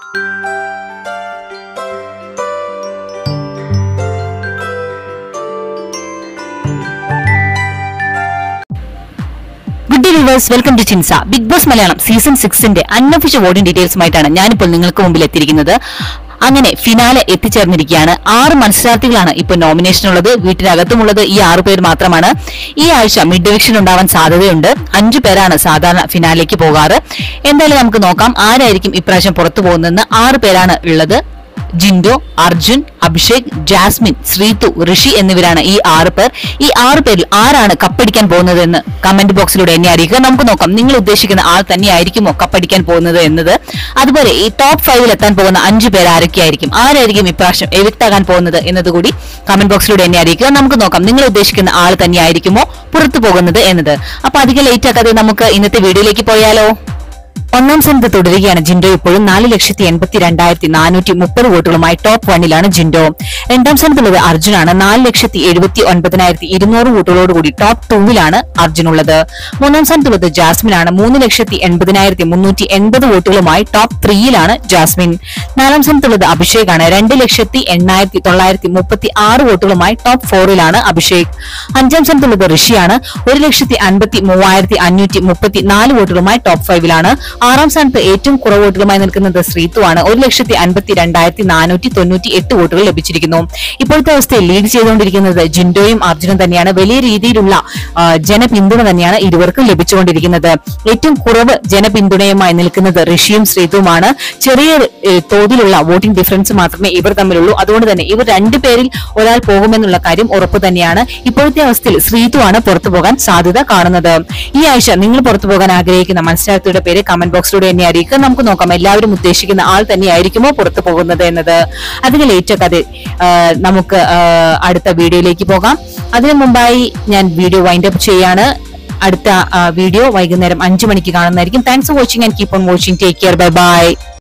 good viewers welcome to ചിൻസ Bigg Boss Malayalam season സിക്സിന്റെ unofficial voting ഡീറ്റെയിൽസുമായിട്ടാണ് ഞാനിപ്പോൾ നിങ്ങൾക്ക് മുമ്പിൽ എത്തിയിരിക്കുന്നത് അങ്ങനെ ഫിനാലെ എത്തിച്ചേർന്നിരിക്കുകയാണ് ആറ് മത്സരാർത്ഥികളാണ് ഇപ്പോൾ നോമിനേഷനുള്ളത് വീട്ടിനകത്തുമുള്ളത് ഈ ആറു പേര് മാത്രമാണ് ഈ ആഴ്ച മിഡ് ഡിവിഷൻ ഉണ്ടാവാൻ സാധ്യതയുണ്ട് അഞ്ചു പേരാണ് സാധാരണ ഫിനാലേക്ക് പോകാറ് എന്തായാലും നമുക്ക് നോക്കാം ആരായിരിക്കും ഇപ്രാവശ്യം പുറത്തു പോകുന്നതെന്ന് ആറ് പേരാണ് ഉള്ളത് ജിൻഡോ അർജുൻ അഭിഷേക് ജാസ്മിൻ ശ്രീതു ഋഷി എന്നിവരാണ് ഈ ആറ് പേർ ഈ ആറ് പേരിൽ ആരാണ് കപ്പടിക്കാൻ പോകുന്നത് എന്ന് കമന്റ് ബോക്സിലൂടെ എന്നെ അറിയിക്കുക നമുക്ക് നോക്കാം നിങ്ങൾ ഉദ്ദേശിക്കുന്ന ആൾ തന്നെയായിരിക്കുമോ കപ്പടിക്കാൻ പോകുന്നത് എന്നത് അതുപോലെ ഈ ടോപ്പ് ഫൈവിൽ എത്താൻ പോകുന്ന അഞ്ചു പേർ ആരൊക്കെയായിരിക്കും ആരായിരിക്കും ഇപ്രാവശ്യം എവിക്ട് ആകാൻ പോകുന്നത് എന്നതുകൂടി കമന്റ് ബോക്സിലൂടെ എന്നെ അറിയിക്കുക നമുക്ക് നോക്കാം നിങ്ങൾ ഉദ്ദേശിക്കുന്ന ആൾ തന്നെയായിരിക്കുമോ പുറത്തു പോകുന്നത് എന്നത് അപ്പൊ അധികം ലേറ്റ് ആക്കാതെ നമുക്ക് ഇന്നത്തെ വീഡിയോയിലേക്ക് പോയാലോ ഒന്നാം സ്ഥാനത്ത് തുടരുകയാണ് ജിൻഡോ ഇപ്പോഴും നാല് ലക്ഷത്തി എൺപത്തി രണ്ടായിരത്തി നാനൂറ്റി മുപ്പത് വോട്ടുകളുമായി ടോപ്പ് വണ്ണിലാണ് ജിൻഡോ രണ്ടാം സ്ഥാനത്തുള്ളത് അർജുനാണ് നാല് ലക്ഷത്തി എഴുപത്തി ഒൻപതിനായിരത്തി ഇരുന്നൂറ് വോട്ടുകളോടുകൂടി ടോപ്പ് ടൂവിലാണ് അർജുൻ ഉള്ളത് മൂന്നാം സ്ഥാനത്തുള്ളത് ജാസ്മിൻ ആണ് മൂന്ന് ലക്ഷത്തി എൺപതിനായിരത്തി മുന്നൂറ്റി എൺപത് വോട്ടുകളുമായി ടോപ്പ് ത്രീയിലാണ് ജാസ്മിൻ നാലാം സ്ഥാനത്തുള്ളത് അഭിഷേക് ആണ് രണ്ട് ലക്ഷത്തി എണ്ണായിരത്തി തൊള്ളായിരത്തി മുപ്പത്തി ആറ് വോട്ടുകളുമായി ടോപ്പ് ഫോറിലാണ് അഭിഷേക് അഞ്ചാം സ്ഥാനത്തുള്ളത് ഋഷിയാണ് ഒരു ലക്ഷത്തി അൻപത്തി മൂവായിരത്തി അഞ്ഞൂറ്റി മുപ്പത്തി നാല് വോട്ടുകളുമായി ടോപ്പ് ഫൈവിലാണ് ആറാം സ്ഥാനത്ത് ഏറ്റവും കുറവ് വോട്ടുകളുമായി നിൽക്കുന്നത് ശ്രീതു ആണ് ഒരു ലക്ഷത്തി അൻപത്തി രണ്ടായിരത്തി നാനൂറ്റി തൊണ്ണൂറ്റി എട്ട് വോട്ടുകൾ ലഭിച്ചിരിക്കുന്നു ഇപ്പോഴത്തെ അവസ്ഥയിൽ ലീഡ് ചെയ്തുകൊണ്ടിരിക്കുന്നത് ജിൻഡോയും അർജുനും തന്നെയാണ് വലിയ രീതിയിലുള്ള ആ, ജനപിന്തുണ തന്നെയാണ് ഇരുവർക്കും ലഭിച്ചുകൊണ്ടിരിക്കുന്നത് ഏറ്റവും കുറവ് ജനപിന്തുണയുമായി നിൽക്കുന്നത് ഋഷിയും ശ്രീതുമാണ് ചെറിയ ഏ, തോതിലുള്ള വോട്ടിംഗ് ഡിഫറൻസ് മാത്രമേ ഇവർ തമ്മിലുള്ളൂ അതുകൊണ്ട് തന്നെ ഇവർ രണ്ടുപേരിൽ ഒരാൾ പോകുമെന്നുള്ള കാര്യം ഉറപ്പ് തന്നെയാണ് ഇപ്പോഴത്തെ അവസ്ഥയിൽ ശ്രീതു ആണ് പുറത്തു പോകാൻ സാധ്യത കാണുന്നത് ഈ ആഴ്ച നിങ്ങൾ പുറത്തു പോകാൻ ആഗ്രഹിക്കുന്ന മത്സരാർത്ഥിയുടെ പേര് കമന്റ് ബോക്സിലൂടെ എന്നെ അറിയിക്കുക നമുക്ക് നോക്കാം എല്ലാവരും ഉദ്ദേശിക്കുന്ന ആൾ തന്നെയായിരിക്കുമോ പുറത്തു പോകുന്നത് എന്നത് അതിന് ലേറ്റ് ആക്കാതെ ആ, നമുക്ക് ആ, അടുത്ത വീഡിയോയിലേക്ക് പോകാം അതിനു മുമ്പായി ഞാൻ വീഡിയോ വൈൻഡ് അപ്പ് ചെയ്യാണ് അടുത്ത ആ, വീഡിയോ വൈകുന്നേരം അഞ്ചു മണിക്ക് കാണുന്നതായിരിക്കും thanks for watching and keep on watching take care bye by